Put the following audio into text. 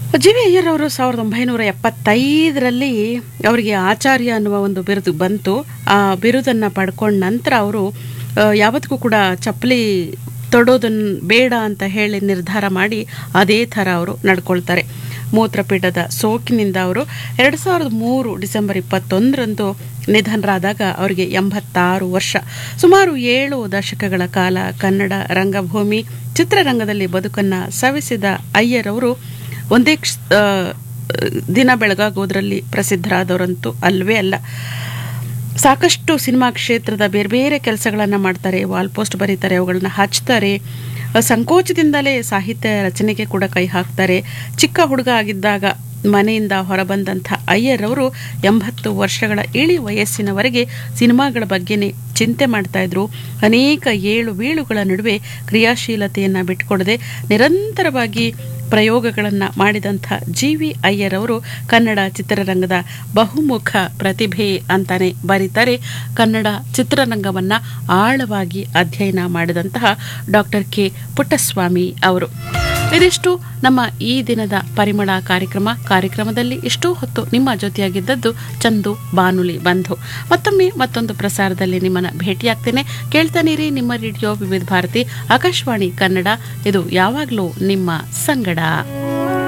G V Iyer ಅವರು ಸಾವಿರದ ಒಂಬೈನೂರ ಎಪ್ಪತ್ತೈದರಲ್ಲಿ ಅವರಿಗೆ ಆಚಾರ್ಯ ಅನ್ನುವ ಒಂದು ಬಿರುದು ಬಂತು ಆ ಬಿರುದನ್ನು ಪಡ್ಕೊಂಡ ನಂತರ ಅವರು ಆ, ಯಾವತ್ತಿಗೂ ಕೂಡ ಚಪ್ಪಲಿ ತೊಡೋದನ್ನು ಬೇಡ ಅಂತ ಹೇಳಿ ನಿರ್ಧಾರ ಮಾಡಿ ಅದೇ ಥರ ಅವರು ನಡ್ಕೊಳ್ತಾರೆ ಮೂತ್ರಪೀಠದ ಸೋಕಿನಿಂದ ಅವರು ಎರಡು ಸಾವಿರದ ಮೂರು ಡಿಸೆಂಬರ್ ಇಪ್ಪತ್ತೊಂದರಂದು ನಿಧನರಾದಾಗ ಅವರಿಗೆ ಎಂಬತ್ತಾರು ವರ್ಷ ಸುಮಾರು ಏಳು ದಶಕಗಳ ಕಾಲ ಕನ್ನಡ ರಂಗಭೂಮಿ ಚಿತ್ರರಂಗದಲ್ಲಿ ಬದುಕನ್ನು ಸವಿಸಿದ ಅಯ್ಯರ್ ಅವರು ಒಂದೇ ಕ್ಷ- ಆ, ದಿನ ಬೆಳಗಾಗೋದ್ರಲ್ಲಿ ಪ್ರಸಿದ್ಧರಾದವರಂತೂ ಅಲ್ವೇ ಅಲ್ಲ ಸಾಕಷ್ಟು ಸಿನಿಮಾ ಕ್ಷೇತ್ರದ ಬೇರೆ ಬೇರೆ ಕೆಲಸಗಳನ್ನು ಮಾಡ್ತಾರೆ ವಾಲ್ ಪೋಸ್ಟ್ ಬರೀತಾರೆ ಅವುಗಳನ್ನ ಹಚ್ತಾರೆ ಆ, ಸಂಕೋಚದಿಂದಲೇ ಸಾಹಿತ್ಯ ರಚನೆಗೆ ಕೂಡ ಕೈ ಹಾಕ್ತಾರೆ ಚಿಕ್ಕ ಹುಡುಗ ಆಗಿದ್ದಾಗ ಮನೆಯಿಂದ ಹೊರಬಂದಂಥ ಅಯ್ಯರ್ ಅವರು ಎಂಬತ್ತು ವರ್ಷಗಳ ಇಳಿ ವಯಸ್ಸಿನವರೆಗೆ ಸಿನಿಮಾಗಳ ಬಗ್ಗೆನೇ ಚಿಂತೆ ಮಾಡ್ತಾ ಇದ್ರು ಅನೇಕ ಏಳು ಬೀಳುಗಳ ನಡುವೆ ಕ್ರಿಯಾಶೀಲತೆಯನ್ನು ಬಿಟ್ಕೊಡದೆ ನಿರಂತರವಾಗಿ ಪ್ರಯೋಗಗಳನ್ನು ಮಾಡಿದಂಥ ಜಿ ವಿ ಅಯ್ಯರ್ ಅವರು ಕನ್ನಡ ಚಿತ್ರರಂಗದ ಬಹುಮುಖ ಪ್ರತಿಭೆ ಅಂತಾನೆ ಬರೀತಾರೆ ಕನ್ನಡ ಚಿತ್ರರಂಗವನ್ನು ಆಳವಾಗಿ ಅಧ್ಯಯನ ಮಾಡಿದಂತಹ ಡಾಕ್ಟರ್ ಕೆ ಪುಟ್ಟಸ್ವಾಮಿ ಅವರು ಇದಿಷ್ಟು ನಮ್ಮ ಈ ದಿನದ ಪರಿಮಳ ಕಾರ್ಯಕ್ರಮ ಕಾರ್ಯಕ್ರಮದಲ್ಲಿ ಇಷ್ಟೂ ಹೊತ್ತು ನಿಮ್ಮ ಜೊತೆಯಾಗಿದ್ದದ್ದು ಚಂದು ಬಾನುಲಿ ಬಂಧು ಮತ್ತೊಮ್ಮೆ ಮತ್ತೊಂದು ಪ್ರಸಾರದಲ್ಲಿ ನಿಮ್ಮನ್ನ ಭೇಟಿಯಾಗ್ತೇನೆ ಕೇಳ್ತಾನಿರಿ ನಿಮ್ಮ ರೇಡಿಯೋ ವಿವಿಧ ಭಾರತಿ ಆಕಾಶವಾಣಿ ಕನ್ನಡ ಇದು ಯಾವಾಗಲೂ ನಿಮ್ಮ ಸಂಗಡ